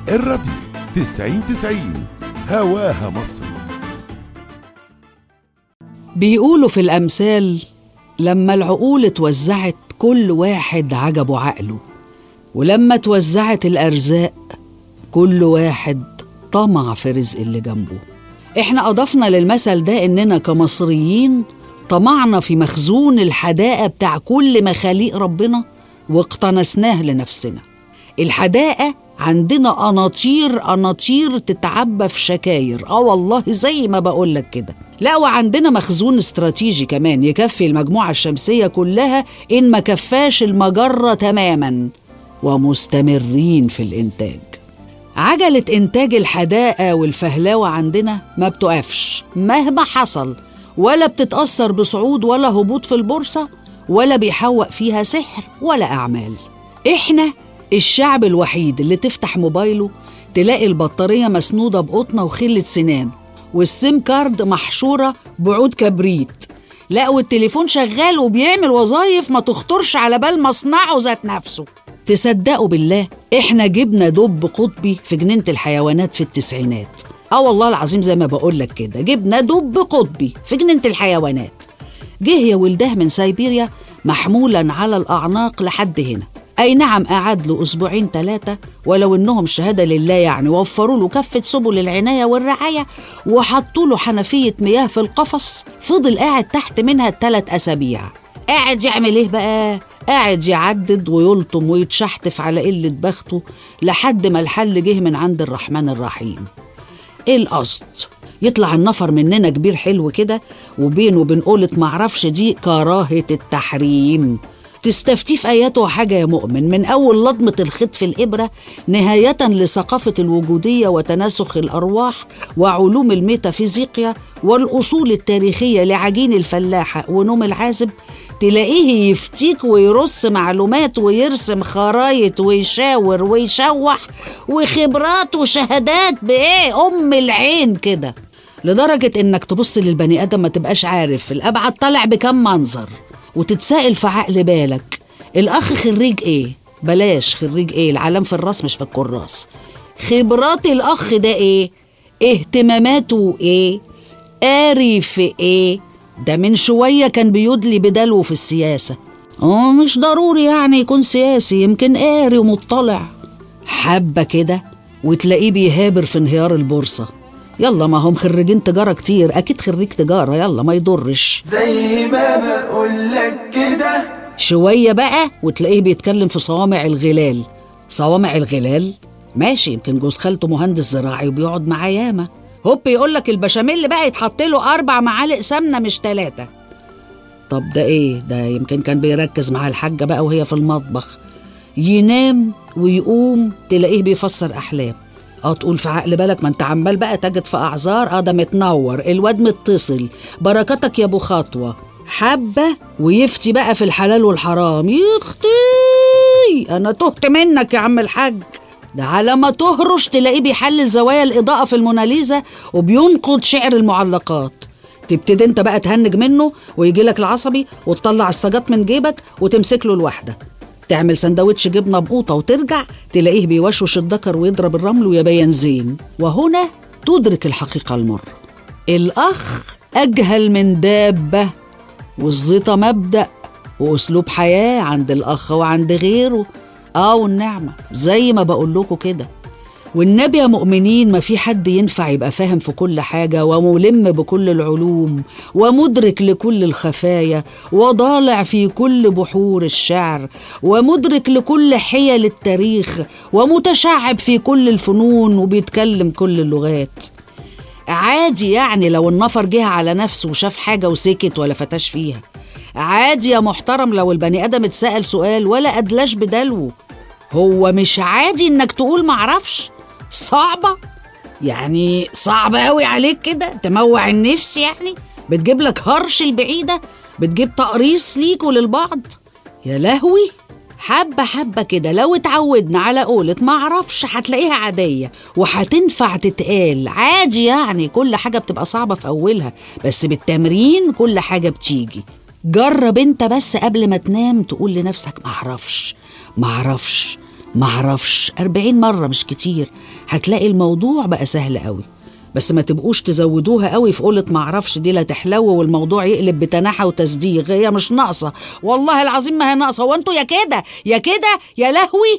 الراديو تسعين تسعين هواها مصر بيقولوا في الأمثال لما العقول اتوزعت كل واحد عجبه عقله ولما اتوزعت الأرزاق كل واحد طمع في رزق اللي جنبه احنا أضفنا للمثل ده إننا كمصريين طمعنا في مخزون الحداقة بتاع كل مخاليق ربنا واقتنسناه لنفسنا الحداقة عندنا أناطير أناطير تتعبى في شكاير آه والله زي ما بقولك كده لا وعندنا مخزون استراتيجي كمان يكفي المجموعة الشمسية كلها إن ما كفاش المجرة تماما ومستمرين في الإنتاج عجلة إنتاج الحداقة والفهلاوة عندنا ما بتقفش مهما حصل ولا بتتأثر بصعود ولا هبوط في البورصة ولا بيحوق فيها سحر ولا أعمال إحنا الشعب الوحيد اللي تفتح موبايله تلاقي البطارية مسنودة بقطنة وخلة سنان والسيم كارد محشورة بعود كبريت لا والتليفون شغال وبيعمل وظايف ما تخطرش على بال مصنعه ذات نفسه تصدقوا بالله احنا جبنا دب قطبي في جنينة الحيوانات في التسعينات اه والله العظيم زي ما بقولك كده جبنا دب قطبي في جنينة الحيوانات جه يا ولده من سيبيريا محمولا على الأعناق لحد هنا أي نعم قعد له أسبوعين ثلاثة ولو إنهم شهادة لله يعني وفروا له كافة سبل العناية والرعاية وحطوا له حنفية مياه في القفص فضل قاعد تحت منها ثلاث أسابيع قاعد يعمل إيه بقى؟ قاعد يعدد ويلطم ويتشحتف على قلة بخته لحد ما الحل جه من عند الرحمن الرحيم ايه القصد يطلع النفر مننا كبير حلو كده وبينه وبين قولة معرفش دي كراهة التحريم تستفتيه في آياته حاجة يا مؤمن من أول لضمة الخيط في الإبرة نهاية لثقافة الوجودية وتناسخ الأرواح وعلوم الميتافيزيقيا والأصول التاريخية لعجين الفلاحة ونوم العازب تلاقيه يفتيك ويرص معلومات ويرسم خرايط ويشاور ويشوح وخبرات وشهادات بإيه أم العين كده لدرجة إنك تبص للبني آدم ما تبقاش عارف الأبعد طالع بكم منظر وتتسائل في عقل بالك الأخ خريج إيه؟ بلاش خريج إيه العلام في الراس مش في الكراس خبرات الأخ ده إيه؟ اهتماماته إيه؟ قاري في إيه؟ ده من شوية كان بيدلي بدلو في السياسة اه مش ضروري يعني يكون سياسي يمكن قاري ومطلع حبة كده وتلاقيه بيهابر في انهيار البورصة يلا ما هم خريجين تجارة كتير أكيد خريج تجارة يلا ما يضرش زي ما بقولك كده شوية بقى وتلاقيه بيتكلم في صوامع الغلال صوامع الغلال ماشي يمكن جوز خالته مهندس زراعي وبيقعد معاه ياما هوب يقول لك البشاميل بقى يتحط له أربع معالق سمنة مش ثلاثة طب ده إيه ده يمكن كان بيركز مع الحاجة بقى وهي في المطبخ ينام ويقوم تلاقيه بيفسر أحلام اه تقول في عقل بالك ما انت عمال بقى تجد في اعذار اه ده متنور الواد متصل بركتك يا ابو خطوه حبه ويفتي بقى في الحلال والحرام يختي انا تهت منك يا عم الحاج ده على ما تهرش تلاقيه بيحلل زوايا الإضاءة في الموناليزا وبينقض شعر المعلقات تبتدي انت بقى تهنج منه ويجي لك العصبي وتطلع السجات من جيبك وتمسك له الواحدة تعمل سندوتش جبنة بقوطة وترجع تلاقيه بيوشوش الدكر ويضرب الرمل ويبين زين وهنا تدرك الحقيقة المرة الأخ أجهل من دابة والزيطة مبدأ وأسلوب حياة عند الأخ وعند غيره آه والنعمة زي ما بقول لكم كده والنبي يا مؤمنين ما في حد ينفع يبقى فاهم في كل حاجة وملم بكل العلوم ومدرك لكل الخفايا وضالع في كل بحور الشعر ومدرك لكل حيل التاريخ ومتشعب في كل الفنون وبيتكلم كل اللغات عادي يعني لو النفر جه على نفسه وشاف حاجة وسكت ولا فتاش فيها عادي يا محترم لو البني آدم اتسأل سؤال ولا أدلاش بدلوه هو مش عادي إنك تقول معرفش صعبة يعني صعبة أوي عليك كده تموع النفس يعني بتجيب لك هرش البعيدة بتجيب تقريص ليك وللبعض يا لهوي حبة حبة كده لو اتعودنا على قولة معرفش هتلاقيها عادية وهتنفع تتقال عادي يعني كل حاجة بتبقى صعبة في أولها بس بالتمرين كل حاجة بتيجي جرب انت بس قبل ما تنام تقول لنفسك معرفش معرفش معرفش أربعين مرة مش كتير هتلاقي الموضوع بقى سهل قوي بس ما تبقوش تزودوها قوي في قولة معرفش دي لا تحلو والموضوع يقلب بتناحة وتصديق هي مش ناقصة والله العظيم ما هي ناقصة هو انتوا يا كده يا كده يا لهوي